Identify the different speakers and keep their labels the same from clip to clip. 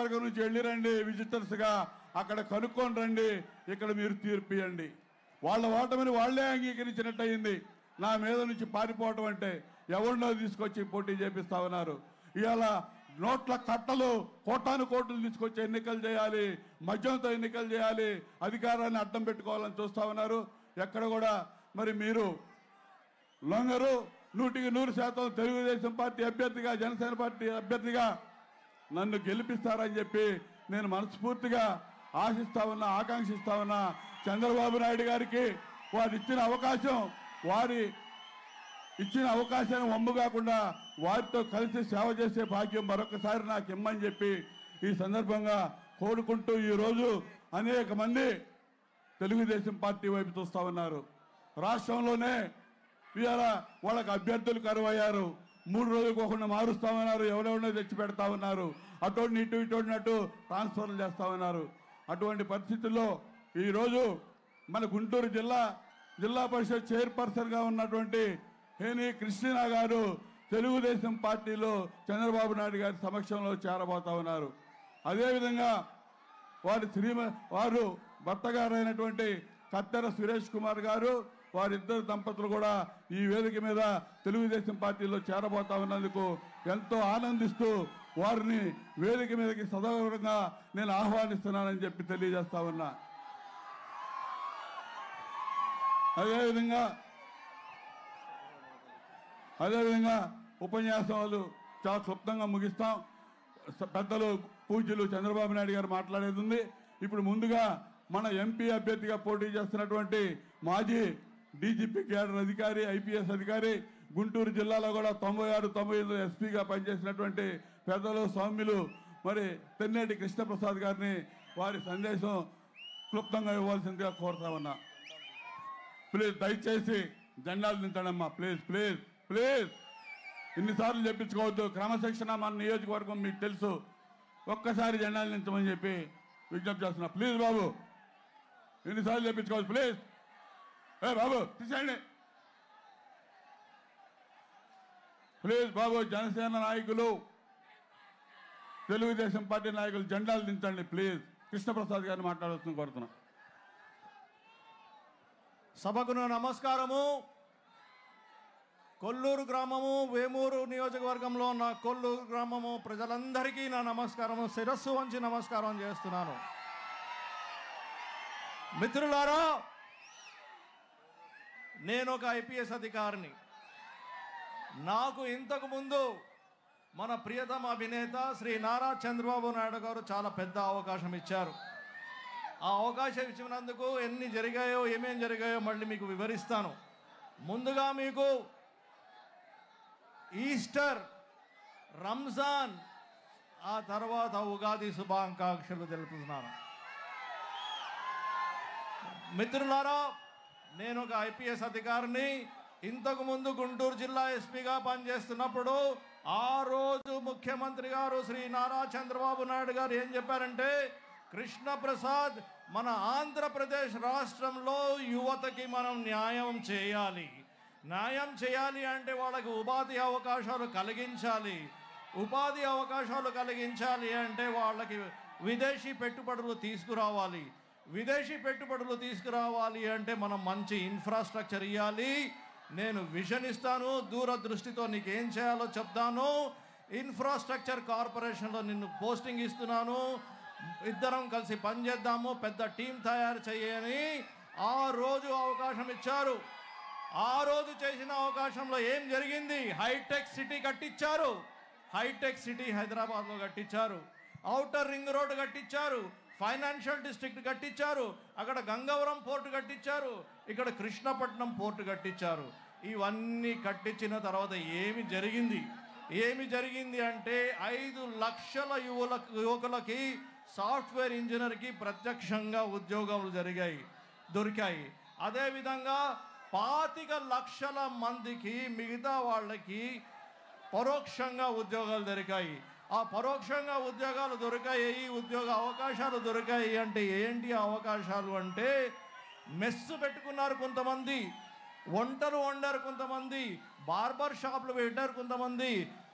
Speaker 1: నియోజకవర్గం నుంచి వెళ్ళిరండి విజిటర్స్గా అక్కడ కనుక్కొని రండి ఇక్కడ మీరు తీర్పు ఇవ్వండి వాళ్ళ ఓటమిని వాళ్లే అంగీకరించినట్టు అయింది నా మీద నుంచి పారిపోవటం అంటే ఎవరినో తీసుకొచ్చి పోటీ చేపిస్తా ఉన్నారు ఇవాళ నోట్ల కట్టలు కోటాను కోట్లు తీసుకొచ్చి ఎన్నికలు చేయాలి మద్యంతో ఎన్నికలు చేయాలి అధికారాన్ని అడ్డం పెట్టుకోవాలని చూస్తా ఉన్నారు ఎక్కడ కూడా మరి మీరు లొంగరు నూటికి నూరు శాతం తెలుగుదేశం పార్టీ అభ్యర్థిగా జనసేన పార్టీ అభ్యర్థిగా నన్ను గెలిపిస్తారని చెప్పి నేను మనస్ఫూర్తిగా ఆశిస్తా ఉన్నా ఆకాంక్షిస్తా ఉన్నా చంద్రబాబు నాయుడు గారికి వారు ఇచ్చిన అవకాశం వారి ఇచ్చిన అవకాశాన్ని వమ్ము కాకుండా వారితో కలిసి సేవ చేసే భాగ్యం మరొకసారి నాకు ఇమ్మని చెప్పి ఈ సందర్భంగా కోరుకుంటూ ఈరోజు అనేక మంది తెలుగుదేశం పార్టీ వైపు చూస్తా ఉన్నారు రాష్ట్రంలోనే ఇవాళ వాళ్ళకి అభ్యర్థులు కరువయ్యారు మూడు రోజులకు ఒకరిని మారుస్తా ఉన్నారు ఎవరెవరినో తెచ్చి పెడతా ఉన్నారు అటువంటి ఇటు ఇటు ట్రాన్స్ఫర్లు చేస్తా ఉన్నారు అటువంటి పరిస్థితుల్లో ఈరోజు మన గుంటూరు జిల్లా జిల్లా పరిషత్ చైర్పర్సన్గా ఉన్నటువంటి హేని కృష్ణ గారు తెలుగుదేశం పార్టీలో చంద్రబాబు నాయుడు గారి సమక్షంలో చేరబోతా ఉన్నారు అదేవిధంగా వారి శ్రీమ వారు భర్త గారైనటువంటి కత్తెర సురేష్ కుమార్ గారు వారిద్దరు దంపతులు కూడా ఈ వేదిక మీద తెలుగుదేశం పార్టీలో చేరబోతా ఉన్నందుకు ఎంతో ఆనందిస్తూ వారిని వేదిక మీదకి సదౌరంగా నేను ఆహ్వానిస్తున్నానని చెప్పి తెలియజేస్తా ఉన్నా అదేవిధంగా అదేవిధంగా ఉపన్యాసాలు చాలా క్లుప్తంగా ముగిస్తాం స- పెద్దలు పూజ్యులు చంద్రబాబు నాయుడు గారు మాట్లాడేది ఉంది ఇప్పుడు ముందుగా మన ఎంపీ అభ్యర్థిగా పోటీ చేస్తున్నటువంటి మాజీ డీజీపీ క్యాడర్ అధికారి ఐపీఎస్ అధికారి గుంటూరు జిల్లాలో కూడా తొంభై ఆరు తొంభై ఎనిమిది ఎస్పీగా పనిచేసినటువంటి పెద్దలు సౌమ్యులు మరి తెన్నేటి కృష్ణప్రసాద్ గారిని వారి సందేశం క్లుప్తంగా ఇవ్వాల్సిందిగా కోరుతా ఉన్నా ప్లీజ్ దయచేసి జెండాలు దించడమ్మా ప్లీజ్ ప్లీజ్ ప్లీజ్ ఇన్నిసార్లు చెప్పించుకోవద్దు క్రమశిక్షణ మన నియోజకవర్గం మీకు తెలుసు ఒక్కసారి జెండాలు దించమని చెప్పి విజ్ఞప్తి చేస్తున్నా ప్లీజ్ బాబు ఎన్నిసార్లు చెప్పించుకోవద్దు ప్లీజ్ ఏ బాబు తీసేయండి ప్లీజ్ బాబు జనసేన నాయకులు తెలుగుదేశం పార్టీ నాయకులు జెండాలు దించండి ప్లీజ్ కృష్ణప్రసాద్ గారిని మాట్లాడుతుంది కోరుతున్నా
Speaker 2: సభకు నా నమస్కారము కొల్లూరు గ్రామము వేమూరు నియోజకవర్గంలో ఉన్న కొల్లూరు గ్రామము ప్రజలందరికీ నా నమస్కారము శిరస్సు వంచి నమస్కారం చేస్తున్నాను మిత్రులారా నేను ఒక ఐపీఎస్ అధికారిని నాకు ఇంతకు ముందు మన ప్రియతమ అభినేత శ్రీ నారా చంద్రబాబు నాయుడు గారు చాలా పెద్ద అవకాశం ఇచ్చారు ఆ అవకాశం ఇచ్చినందుకు ఎన్ని జరిగాయో ఏమేం జరిగాయో మళ్ళీ మీకు వివరిస్తాను ముందుగా మీకు ఈస్టర్ రంజాన్ ఆ తర్వాత ఉగాది శుభాకాంక్షలు తెలుపుతున్నాను మిత్రులారా నేను ఒక ఐపీఎస్ అధికారిని ఇంతకు ముందు గుంటూరు జిల్లా ఎస్పీగా పనిచేస్తున్నప్పుడు ఆ రోజు ముఖ్యమంత్రి గారు శ్రీ నారా చంద్రబాబు నాయుడు గారు ఏం చెప్పారంటే కృష్ణప్రసాద్ మన ఆంధ్రప్రదేశ్ రాష్ట్రంలో యువతకి మనం న్యాయం చేయాలి న్యాయం చేయాలి అంటే వాళ్ళకి ఉపాధి అవకాశాలు కలిగించాలి ఉపాధి అవకాశాలు కలిగించాలి అంటే వాళ్ళకి విదేశీ పెట్టుబడులు తీసుకురావాలి విదేశీ పెట్టుబడులు తీసుకురావాలి అంటే మనం మంచి ఇన్ఫ్రాస్ట్రక్చర్ ఇవ్వాలి నేను విజన్ ఇస్తాను దూరదృష్టితో నీకు ఏం చేయాలో చెప్తాను ఇన్ఫ్రాస్ట్రక్చర్ కార్పొరేషన్లో నిన్ను పోస్టింగ్ ఇస్తున్నాను ఇద్దరం కలిసి పనిచేద్దాము పెద్ద టీం తయారు చేయని ఆ రోజు అవకాశం ఇచ్చారు ఆ రోజు చేసిన అవకాశంలో ఏం జరిగింది హైటెక్ సిటీ కట్టించారు హైటెక్ సిటీ హైదరాబాద్లో కట్టించారు ఔటర్ రింగ్ రోడ్ కట్టించారు ఫైనాన్షియల్ డిస్ట్రిక్ట్ కట్టించారు అక్కడ గంగవరం పోర్టు కట్టించారు ఇక్కడ కృష్ణపట్నం పోర్టు కట్టించారు ఇవన్నీ కట్టించిన తర్వాత ఏమి జరిగింది ఏమి జరిగింది అంటే ఐదు లక్షల యువల యువకులకి సాఫ్ట్వేర్ ఇంజనీర్కి ప్రత్యక్షంగా ఉద్యోగాలు జరిగాయి దొరికాయి అదేవిధంగా పాతిక లక్షల మందికి మిగతా వాళ్ళకి పరోక్షంగా ఉద్యోగాలు దొరికాయి ఆ పరోక్షంగా ఉద్యోగాలు దొరికాయి ఉద్యోగ అవకాశాలు దొరికాయి అంటే ఏంటి ఆ అవకాశాలు అంటే మెస్సు పెట్టుకున్నారు కొంతమంది వంటలు వండారు కొంతమంది బార్బర్ షాపులు పెట్టారు కొంతమంది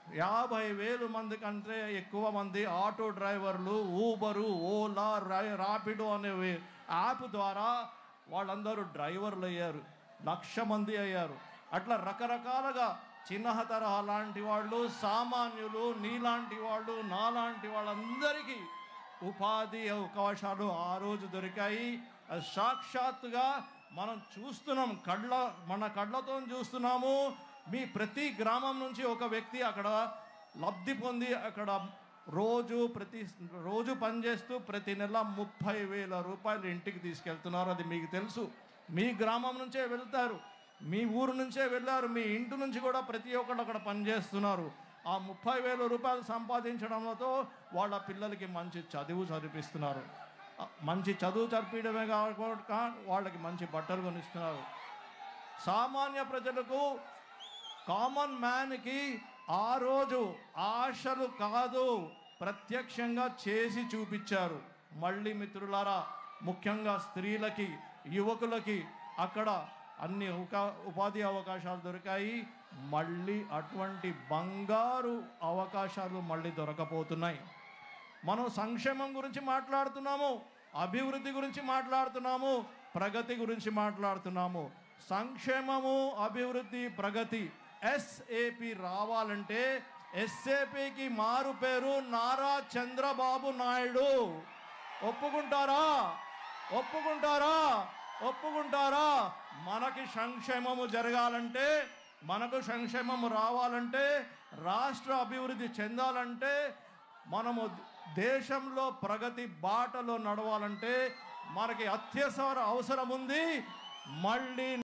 Speaker 2: యాభై వేలు మంది కంటే ఎక్కువ మంది ఆటో డ్రైవర్లు ఊబరు ఓలా రా- రాపిడో అనే యాప్ ద్వారా వాళ్ళందరూ డ్రైవర్లు అయ్యారు లక్ష మంది అయ్యారు అట్లా రకరకాలుగా చిన్న తరహా లాంటి వాళ్ళు సామాన్యులు నీలాంటి వాళ్ళు నాలాంటి వాళ్ళందరికీ ఉపాధి అవకాశాలు ఆ రోజు దొరికాయి అది సాక్షాత్తుగా మనం చూస్తున్నాం కళ్ళ మన కళ్ళతో చూస్తున్నాము మీ ప్రతి గ్రామం నుంచి ఒక వ్యక్తి అక్కడ లబ్ధి పొంది అక్కడ రోజు ప్రతి రోజు పనిచేస్తూ ప్రతి నెల ముప్పై వేల రూపాయలు ఇంటికి తీసుకెళ్తున్నారు అది మీకు తెలుసు మీ గ్రామం నుంచే వెళ్తారు మీ ఊరు నుంచే వెళ్ళారు మీ ఇంటి నుంచి కూడా ప్రతి ఒక్కళ్ళు అక్కడ పనిచేస్తున్నారు ఆ ముప్పై వేల రూపాయలు సంపాదించడంతో వాళ్ళ పిల్లలకి మంచి చదువు చదివిస్తున్నారు ఆ, మంచి చదువు చదివించడమే కాకుండా వాళ్ళకి మంచి బట్టలు కొనిస్తున్నారు సామాన్య ప్రజలకు కామన్ మ్యాన్కి ఆ రోజు ఆశలు కాదు ప్రత్యక్షంగా చేసి చూపించారు మళ్ళీ మిత్రులారా ముఖ్యంగా స్త్రీలకి యువకులకి అక్కడ అన్ని ఉకా- ఉపాధి అవకాశాలు దొరికాయి మళ్ళీ అటువంటి బంగారు అవకాశాలు మళ్ళీ దొరకపోతున్నాయి మనం సంక్షేమం గురించి మాట్లాడుతున్నాము అభివృద్ధి గురించి మాట్లాడుతున్నాము ప్రగతి గురించి మాట్లాడుతున్నాము సంక్షేమము అభివృద్ధి ప్రగతి ఎస్ఏపి రావాలంటే ఎస్ఏపికి మారు పేరు నారా చంద్రబాబు నాయుడు ఒప్పుకుంటారా ఒప్పుకుంటారా ఒప్పుకుంటారా మనకి సంక్షేమము జరగాలంటే మనకు సంక్షేమము రావాలంటే రాష్ట్ర అభివృద్ధి చెందాలంటే మనము దేశంలో ప్రగతి బాటలో నడవాలంటే మనకి అత్యవసర అవసరం ఉంది మళ్ళీ